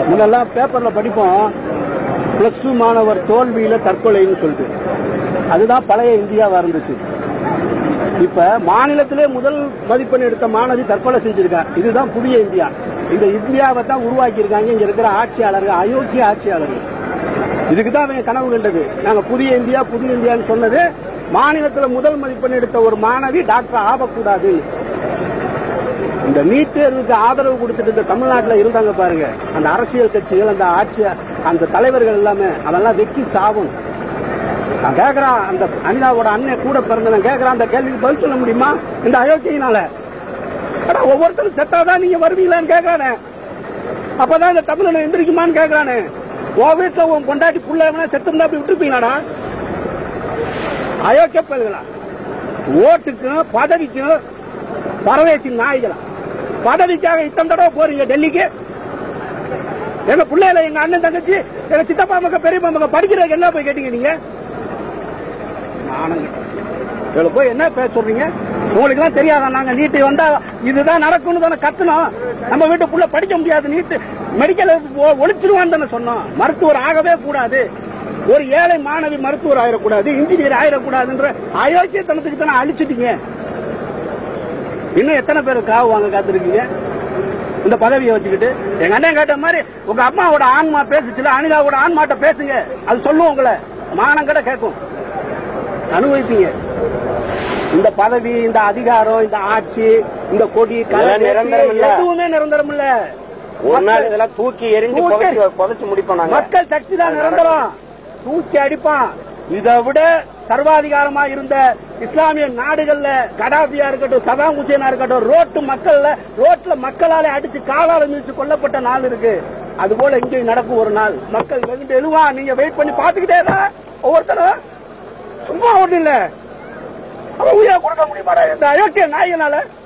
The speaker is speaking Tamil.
முன்னெல்லாம் பேப்பர்ல படிப்போம் பிளஸ் டூ மாணவர் தோல்வியில தற்கொலைன்னு சொல்லிட்டு அதுதான் பழைய இந்தியாவா இருந்துச்சு இப்ப மாநிலத்திலே முதல் மதிப்பெண் எடுத்த மாணவி தற்கொலை செஞ்சிருக்கா இதுதான் புதிய இந்தியா இந்த இந்தியாவை தான் உருவாக்கி இருக்காங்க இங்க இருக்கிற ஆட்சியாளர்கள் அயோக்கிய ஆட்சியாளர்கள் இதுக்கு தான் அவங்க கனவு கண்டது நாங்க புதிய இந்தியா புதிய இந்தியான்னு சொன்னது மாநிலத்துல முதல் மதிப்பெண் எடுத்த ஒரு மாணவி டாக்டர் ஆகக்கூடாது இந்த நீட் தேர்வுக்கு ஆதரவு கொடுத்துட்டு இந்த தமிழ்நாட்டில் இருந்தாங்க பாருங்க அந்த அரசியல் கட்சிகள் அந்த ஆட்சி அந்த தலைவர்கள் எல்லாமே அதெல்லாம் வெக்கி சாவும் நான் கேக்குறான் அந்த அனிதாவோட அண்ணன் கூட பிறந்தவன் கேக்குறான் அந்த கேள்விக்கு பதில் சொல்ல முடியுமா இந்த அயோக்கியினால அடா, ஒவ்வொருத்தரும் செத்தாதான் நீங்க வருவீங்களான்னு கேக்குறானே அப்பதான் இந்த தமிழனை எந்திரிக்குமான்னு கேக்குறானே உன் வீட்டுல உன் பொண்டாட்டி புள்ள எவனா செத்துருந்தா அப்படி விட்டுருப்பீங்களாடா அயோக்கிய பயல்களா ஓட்டுக்கும் பதவிக்கும் பரவேசி நாய்களா பதவிக்காக இத்தனை தடவை போறீங்க டெல்லிக்கு எங்க பிள்ளைல எங்க அண்ணன் தங்கச்சி எங்க சித்தப்பா மக்க பெரியப்பா மக்க படிக்கிறதுக்கு என்ன போய் கேட்டீங்க நீங்க நானுங்க இவ்வளவு போய் என்ன பேச சொல்றீங்க உங்களுக்கு எல்லாம் தெரியாதா நாங்க நீட்டு வந்தா இதுதான் நடக்கும்னு தானே கத்தணும் நம்ம வீட்டுக்குள்ள படிக்க முடியாது நீட்டு மெடிக்கல் ஒழிச்சிருவான்னு தானே சொன்னோம் மருத்துவர் ஆகவே கூடாது ஒரு ஏழை மாணவி மருத்துவர் ஆயிடக்கூடாது இன்ஜினியர் ஆயிடக்கூடாதுன்ற அயோக்கியத்தனத்துக்கு தானே அழிச்சிட்டீங்க இன்னும் எத்தனை பேர் காவு வாங்க காத்திருக்கீங்க இந்த பதவியை வச்சுக்கிட்டு எங்க அண்ணன் கேட்ட மாதிரி உங்க அம்மாவோட ஆன்மா பேசுச்சுல அனிதாவோட ஆன்மாட்ட பேசுங்க அது சொல்லும் உங்களை மானம் கூட கேட்கும் அனுபவிப்பீங்க இந்த பதவி இந்த அதிகாரம் இந்த ஆட்சி இந்த கொடி கலை, இதெல்லாம் நிரந்தரம் இல்ல. எதுவுமே நிரந்தரம் இல்ல ஒரு நாள் இதெல்லாம் தூக்கி எரிஞ்சு தூக்கி- புதைச்சு புதைச்சு முடிப்போம் நாங்க மக்கள் சக்தி தான் நிரந்தரம் தூக்கி அடிப்பான் இதை விட சர்வாதிகாரமா இருந்த இஸ்லாமிய நாடுகள்ல கடாபியா இருக்கட்டும் சதாம் ஹுசேனா இருக்கட்டும் ரோட்டு மக்கள்ல ரோட்ல மக்களால அடிச்சு காலால மிதிச்சு கொல்லப்பட்ட நாள் இருக்கு அது போல இங்கேயும் நடக்கும் ஒரு நாள் மக்கள் வெகுண்டு எழுவா நீங்க வெயிட் பண்ணி பாத்துக்கிட்டே தான் ஒவ்வொருத்தரும் சும்மா ஒண்ணு இல்ல அவன் உயிரை கொடுக்க முடியுமாடா இந்த அயோக்கிய நாய்களால